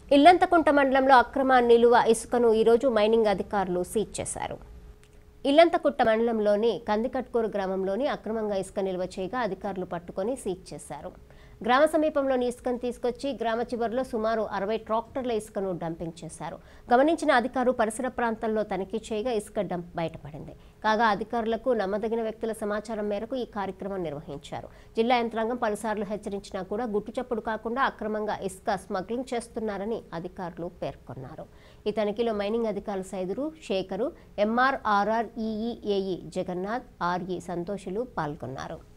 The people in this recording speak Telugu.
ఇల్లంతకుంట మండలంలో అక్రమ నిలువ ఇసుకను ఈరోజు మైనింగ్ అధికారులు సీజ్ చేశారు ఇల్లంతకుట్ట మండలంలోని కందికట్కూరు గ్రామంలోని అక్రమంగా ఇసుక నిల్వ చేయగా అధికారులు పట్టుకొని సీజ్ చేశారు గ్రామ సమీపంలోని ఇసుకను తీసుకొచ్చి గ్రామ చివరిలో సుమారు అరవై ట్రాక్టర్ల ఇసుకను డంపింగ్ చేశారు గమనించిన అధికారులు పరిసర ప్రాంతాల్లో తనిఖీ చేయగా ఇసుక డంప్ బయటపడింది కాగా అధికారులకు నమ్మదగిన వ్యక్తుల సమాచారం మేరకు ఈ కార్యక్రమం నిర్వహించారు జిల్లా యంత్రాంగం పలుసార్లు హెచ్చరించినా కూడా గుట్టుచప్పుడు కాకుండా అక్రమంగా ఇసుక స్మగ్లింగ్ చేస్తున్నారని అధికారులు పేర్కొన్నారు ఈ తనిఖీలో మైనింగ్ అధికారులు సైదురు శేఖరు ఎంఆర్ఆర్ఆర్ ఈఈఏఈ జగన్నాథ్ ఆర్ఈ సంతోషులు పాల్గొన్నారు